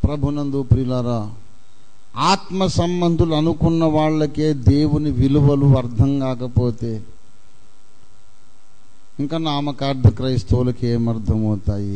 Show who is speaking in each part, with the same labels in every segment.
Speaker 1: ప్రభునందు ప్రియులారా ఆత్మ సంబంధులు అనుకున్న వాళ్ళకే దేవుని విలువలు అర్థం కాకపోతే ఇంకా నామకార్థ క్రైస్తవులకి ఏమర్థమవుతాయి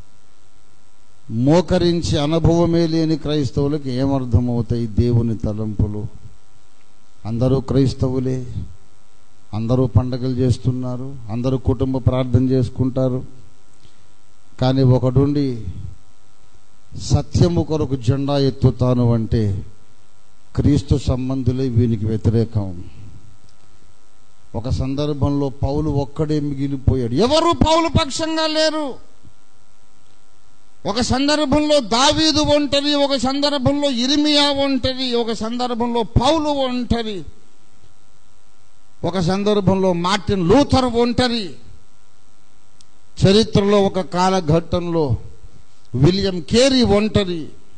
Speaker 1: మోకరించి అనుభవమే లేని క్రైస్తవులకు ఏమర్థమవుతాయి దేవుని తలంపులు అందరూ క్రైస్తవులే అందరూ పండగలు చేస్తున్నారు అందరూ కుటుంబ ప్రార్థన చేసుకుంటారు కానీ ఒకడుండి సత్యము కొరకు జెండా ఎత్తుతాను అంటే క్రీస్తు సంబంధులే వీనికి వ్యతిరేకం ఒక సందర్భంలో పౌలు ఒక్కడే మిగిలిపోయాడు ఎవరు పౌలు పక్షంగా లేరు ఒక సందర్భంలో దావీదు ఒంటరి ఒక సందర్భంలో ఇరిమియా ఒంటరి ఒక సందర్భంలో పౌలు ఒంటరి ఒక సందర్భంలో మార్టిన్ లూథర్ ఒంటరి చరిత్రలో ఒక కాలఘట్టంలో విలియం కేరీ ఒంటరి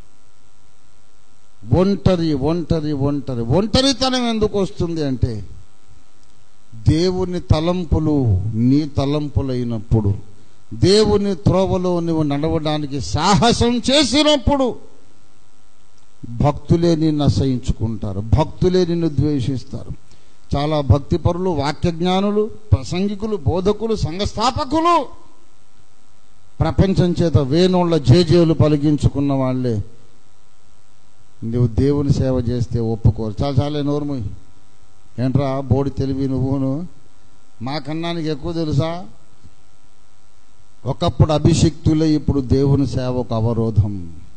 Speaker 1: ఒంటరి ఒంటరి ఒంటరి ఒంటరితనం ఎందుకు వస్తుంది అంటే దేవుని తలంపులు నీ తలంపులైనప్పుడు దేవుని త్రోవలో నువ్వు నడవడానికి సాహసం చేసినప్పుడు భక్తులే నిన్ను అసహించుకుంటారు భక్తులే నిన్ను ద్వేషిస్తారు చాలా భక్తిపరులు వాక్యజ్ఞానులు ప్రసంగికులు బోధకులు సంఘస్థాపకులు ప్రపంచం చేత వేణోళ్ళ జేజేలు పలికించుకున్న వాళ్ళే నువ్వు దేవుని సేవ చేస్తే ఒప్పుకోరు చాలా చాలే నోర్ము ఏంట్రా బోడి తెలివి నువ్వును మాకన్నా నీకు ఎక్కువ తెలుసా ఒకప్పుడు అభిషిక్తులే ఇప్పుడు దేవుని సేవకు అవరోధం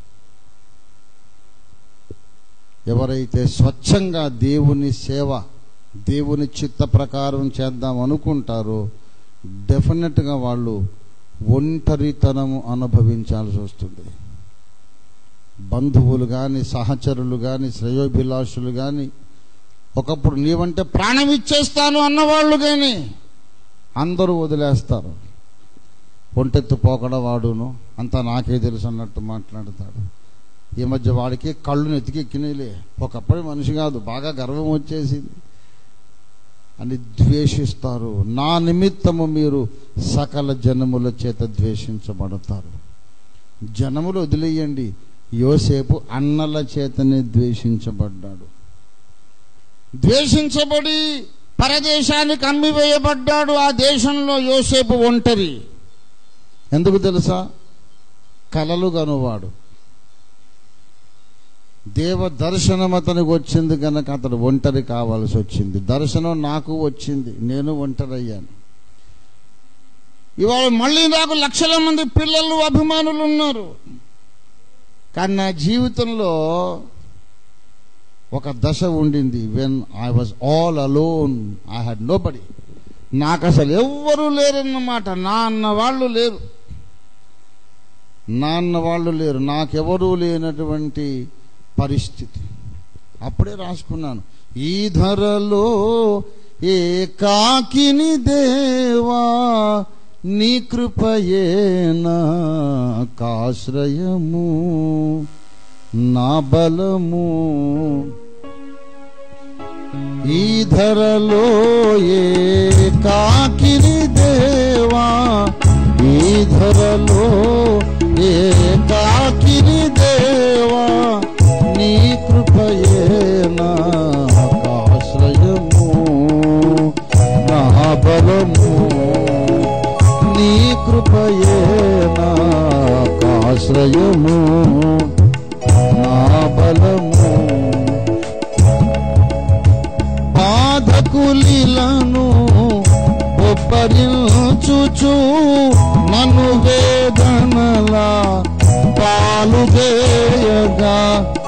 Speaker 1: ఎవరైతే స్వచ్ఛంగా దేవుని సేవ దేవుని చిత్త ప్రకారం చేద్దాం అనుకుంటారో డెఫినెట్గా వాళ్ళు ఒంటరితనము అనుభవించాల్సి వస్తుంది బంధువులు కానీ సహచరులు కానీ శ్రేయోభిలాషులు కానీ ఒకప్పుడు నీవంటే ప్రాణం ఇచ్చేస్తాను అన్నవాళ్ళు కానీ అందరూ వదిలేస్తారు ఒంటెత్తు పోకడ వాడును అంతా నాకే తెలుసు అన్నట్టు మాట్లాడతాడు ఈ మధ్య వాడికి కళ్ళు నెత్తికెక్కినలే ఒకప్పుడు మనిషి కాదు బాగా గర్వం వచ్చేసింది అని ద్వేషిస్తారు నా నిమిత్తము మీరు సకల జనముల చేత ద్వేషించబడతారు జనములు వదిలేయండి యోసేపు అన్నల చేతనే ద్వేషించబడ్డాడు ద్వేషించబడి పరదేశానికి అమ్మివేయబడ్డాడు ఆ దేశంలో యోసేపు ఒంటరి ఎందుకు తెలుసా కలలు గనువాడు దేవ దర్శనం అతనికి వచ్చింది కనుక అతడు ఒంటరి కావాల్సి వచ్చింది దర్శనం నాకు వచ్చింది నేను ఒంటరయ్యాను ఇవాళ మళ్ళీ నాకు లక్షల మంది పిల్లలు అభిమానులు ఉన్నారు కానీ నా జీవితంలో ఒక దశ ఉండింది when I was all alone I had nobody నాకు అసలు ఎవ్వరూ లేరన్నమాట నా అన్న వాళ్ళు లేరు నా అన్న వాళ్ళు లేరు నాకెవరూ లేనటువంటి పరిస్థితి అప్పుడే రాసుకున్నాను ఈ ధరలో ఏ కాకిని దేవా నీ కృపయేనా కాశ్రయము నా బలము ఈ ధరలో ఏ కాకిని దేవా ఈ ధరలో ఏ కాకిని దేవా నీ కృపయేనా ఆశ్రయము నా బలము నీ కృపయేనా ఆశ్రయము నా బలము బాధకులిలను ఒప్పరించుచు నన్ను వేదనలా పాలు చేయగా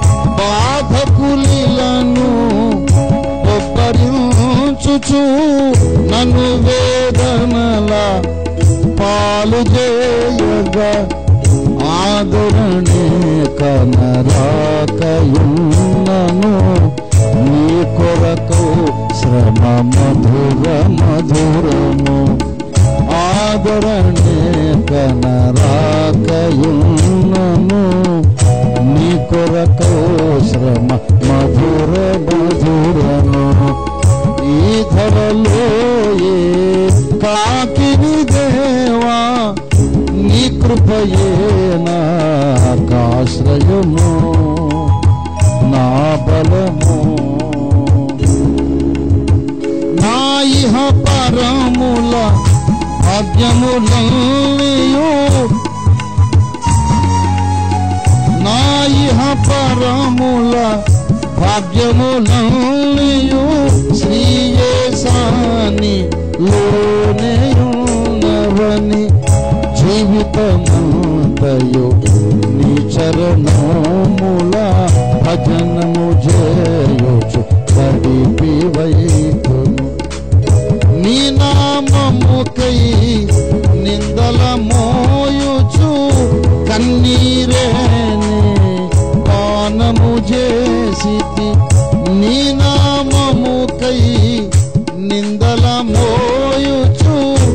Speaker 1: బాధకులిలను ఒప్పరించుచు నన్ను వేదనలా పాలు చేయగా ఆదరణే కనరాకయున్నను నీ కొరకు శ్రమ మధుర మధురము ఆదరణే కనరాకయున్నను నీ కొరకు శ్రమ మధుర మధురము ఈ ధరలో ఏ కాకిని దేవా నీ కృపయేనా ఆశ్రయము నా బలము నా ఇహ పరముల భాగ్యములన్నీయు నా ఇహ పరముల భాగ్యములన్నీయు శ్రీయేసాని లోనేయున్నవని జీవితమంతయు నీ చరణముల భజనము చేయొచ్చు గడిపి వైతును నీ నామముకై నిందల మోయుచు కన్నీరేనే పానము చేసితి నీ నామముకై నిందల మోయుచు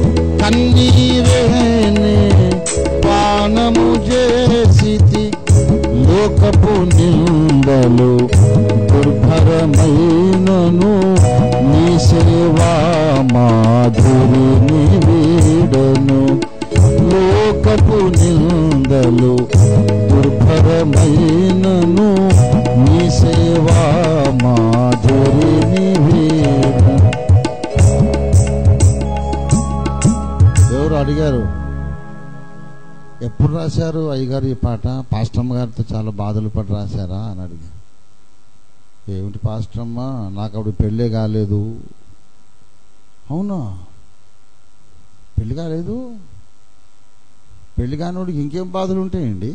Speaker 1: కన్నీరేనే పానము చేసితి లోకపు నిందలు దుర్భరమైనను నీ సేవా మాధురిని వీడను లోకపు నిందలు దుర్భరమైనను నీ సేవా మాధురిని వీడను ఎవరు అడిగారు ఎప్పుడు రాశారు అయ్యగారు ఈ పాట పాస్టమ్మ గారితో చాలా బాధలు పడి రాశారా అని అడిగారు ఏమిటి పాస్టమ్మ నాకు అప్పుడు పెళ్ళే కాలేదు అవునా పెళ్లి కాలేదు పెళ్లి కానివాడికి ఇంకేం బాధలు ఉంటాయండి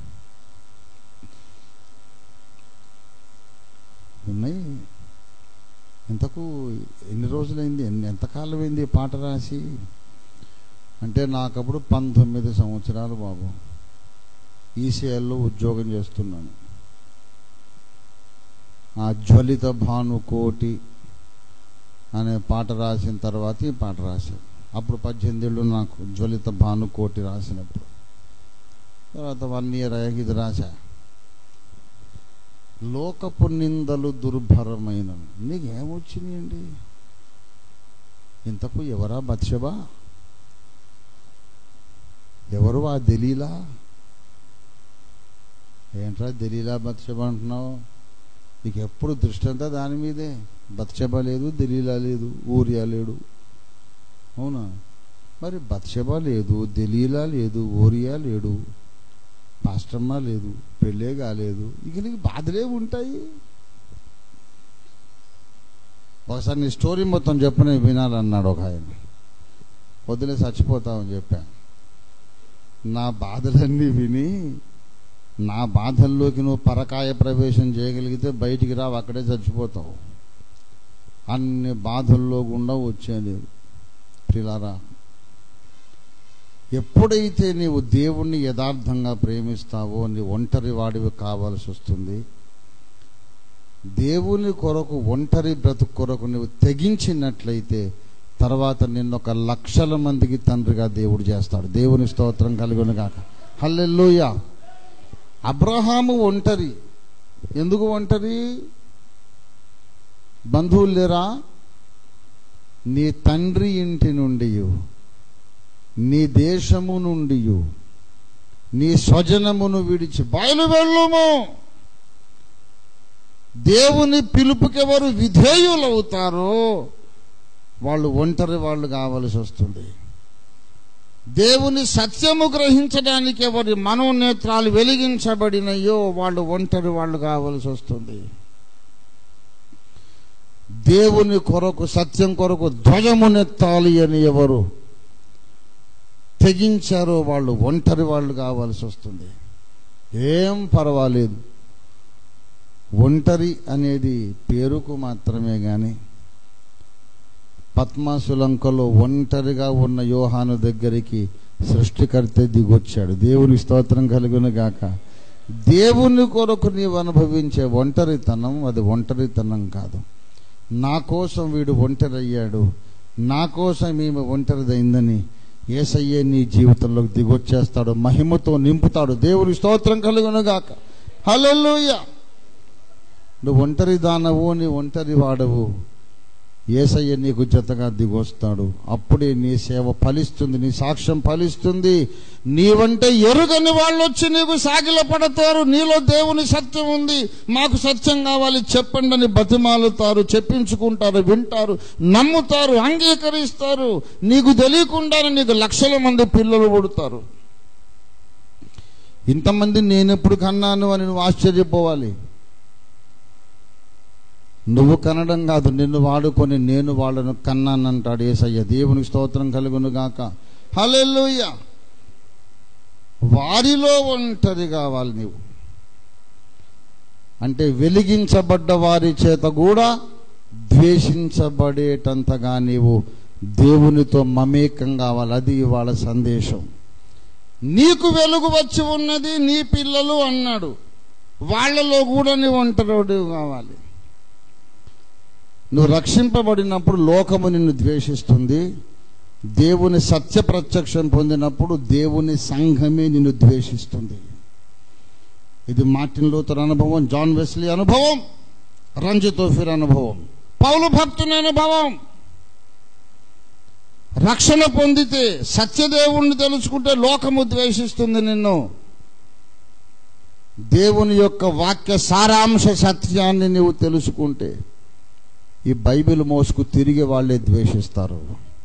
Speaker 1: ఉన్నాయి ఇంతకు ఎన్ని రోజులైంది ఎన్ని ఎంతకాలం అయింది ఈ పాట రాసి అంటే నాకప్పుడు పంతొమ్మిది సంవత్సరాలు బాబు ఈసీఎల్లో ఉద్యోగం చేస్తున్నాను ఆ జ్వలిత భానుకోటి అనే పాట రాసిన తర్వాత ఈ పాట రాశాను అప్పుడు పద్దెనిమిది ఏళ్ళు నాకు జ్వలిత భానుకోటి రాసినప్పుడు తర్వాత వన్ ఇయర్ అయ్యాక ఇది రాశా లోకపు నిందలు దుర్భరమైన నీకు ఏమొచ్చినాయండి ఇంతకు ఎవరా బత్సబా ఎవరు ఆ దలీలా ఏంట్రా దలీలా బత్సబ అంటున్నావు నీకు ఎప్పుడు దృష్టి అంతా దాని మీదే బత్సబ లేదు దలీలా లేదు ఊరియా లేడు అవునా మరి బత్సబ లేదు దలీలా లేదు ఊరియా లేడు పాస్టమ్మ లేదు పెళ్ళే కాలేదు ఇక నీకు బాధలే ఉంటాయి ఒకసారి నీ స్టోరీ మొత్తం చెప్పని వినాలన్నాడు ఒక ఆయన వదిలే చచ్చిపోతామని చెప్పా నా బాధలన్నీ విని నా బాధల్లోకి నువ్వు పరకాయ ప్రవేశం చేయగలిగితే బయటికి రావు అక్కడే చచ్చిపోతావు అన్ని బాధల్లో గుండా వచ్చేది ప్రిలారా ఎప్పుడైతే నీవు దేవుణ్ణి యథార్థంగా ప్రేమిస్తావో నీ ఒంటరి వాడివి కావాల్సి వస్తుంది దేవుని కొరకు ఒంటరి బ్రతుకు కొరకు నువ్వు తెగించినట్లయితే తర్వాత నిన్నొక లక్షల మందికి తండ్రిగా దేవుడు చేస్తాడు దేవుని స్తోత్రం కలుగును గాక హల్లెలూయ అబ్రహాము ఒంటరి ఎందుకు ఒంటరి బంధువులు లేరా నీ తండ్రి ఇంటి నుండి నీ దేశము నుండి నీ స్వజనమును విడిచి బయలు వెళ్ళుము దేవుని పిలుపుకెవరు విధేయులవుతారో వాళ్ళు ఒంటరి వాళ్ళు కావలసి వస్తుంది దేవుని సత్యము గ్రహించడానికి ఎవరి మనోనేత్రాలు వెలిగించబడినయో వాళ్ళు ఒంటరి వాళ్ళు కావలసి వస్తుంది దేవుని కొరకు సత్యం కొరకు ధ్వజమునెత్తాలి అని ఎవరు తెగించారో వాళ్ళు ఒంటరి వాళ్ళు కావాల్సి వస్తుంది ఏం పర్వాలేదు ఒంటరి అనేది పేరుకు మాత్రమే కానీ పద్మాసులంకలో ఒంటరిగా ఉన్న యోహాను దగ్గరికి సృష్టికర్త దిగొచ్చాడు దేవుని స్తోత్రం కలుగును గాక దేవుని కొరకు నీవు అనుభవించే ఒంటరితనం అది ఒంటరితనం కాదు నా కోసం వీడు ఒంటరి అయ్యాడు నా కోసం ఈమె ఒంటరిదైందని ఏసయ్యే నీ జీవితంలోకి దిగొచ్చేస్తాడు మహిమతో నింపుతాడు దేవుని స్తోత్రం కలుగును గాక హల్లెలూయ నువ్వు ఒంటరి దానవు నీ ఒంటరి వాడవు ఏసయ్య నీకు జతగా దిగొస్తాడు అప్పుడే నీ సేవ ఫలిస్తుంది నీ సాక్ష్యం ఫలిస్తుంది నీవంటే ఎరుగని వాళ్ళు వచ్చి నీకు సాగిల పడతారు నీలో దేవుని సత్యం ఉంది మాకు సత్యం కావాలి చెప్పండి అని బతిమాలుతారు చెప్పించుకుంటారు వింటారు నమ్ముతారు అంగీకరిస్తారు నీకు తెలియకుండానే నీకు లక్షల మంది పిల్లలు పుడతారు ఇంతమంది నేనెప్పుడు కన్నాను అని నువ్వు ఆశ్చర్యపోవాలి నువ్వు కనడం కాదు నిన్ను వాడుకొని నేను వాళ్ళను కన్నానంటాడు ఏసయ్య దేవునికి స్తోత్రం కలుగును గాక హల్లెలూయ వారిలో ఒంటరి కావాలి నీవు అంటే వెలిగించబడ్డ వారి చేత కూడా ద్వేషించబడేటంతగా నీవు దేవునితో మమేకం కావాలి అది ఇవాళ సందేశం నీకు వెలుగు వచ్చి ఉన్నది నీ పిల్లలు అన్నాడు వాళ్ళలో కూడా నీవు ఒంటరి కావాలి నువ్వు రక్షింపబడినప్పుడు లోకము నిన్ను ద్వేషిస్తుంది దేవుని సత్య ప్రత్యక్షం పొందినప్పుడు దేవుని సంఘమే నిన్ను ద్వేషిస్తుంది ఇది మార్టిన్ లూథర్ అనుభవం జాన్ వెస్లీ అనుభవం రంజిత్ ఓఫిర్ అనుభవం పౌలు భక్తుని అనుభవం రక్షణ పొందితే సత్యదేవుణ్ణి తెలుసుకుంటే లోకము ద్వేషిస్తుంది నిన్ను దేవుని యొక్క వాక్య సారాంశ సత్యాన్ని నీవు తెలుసుకుంటే ఈ బైబిల్ మోసుకు తిరిగి వాళ్ళే ద్వేషిస్తారు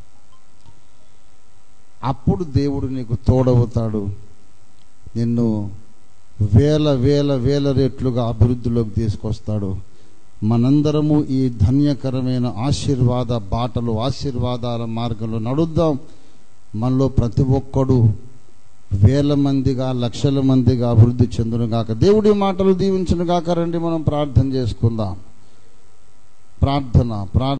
Speaker 1: అప్పుడు దేవుడు నీకు తోడవుతాడు నిన్ను వేల వేల వేల రెట్లుగా అభివృద్ధిలోకి తీసుకొస్తాడు మనందరము ఈ ధన్యకరమైన ఆశీర్వాద బాటలు ఆశీర్వాదాల మార్గంలో నడుద్దాం మనలో ప్రతి ఒక్కడు వేల మందిగా లక్షల మందిగా అభివృద్ధి చెందును గాక దేవుడి మాటలు దీవించును గాక రండి మనం ప్రార్థన చేసుకుందాం ప్రార్థన ప్రార్థన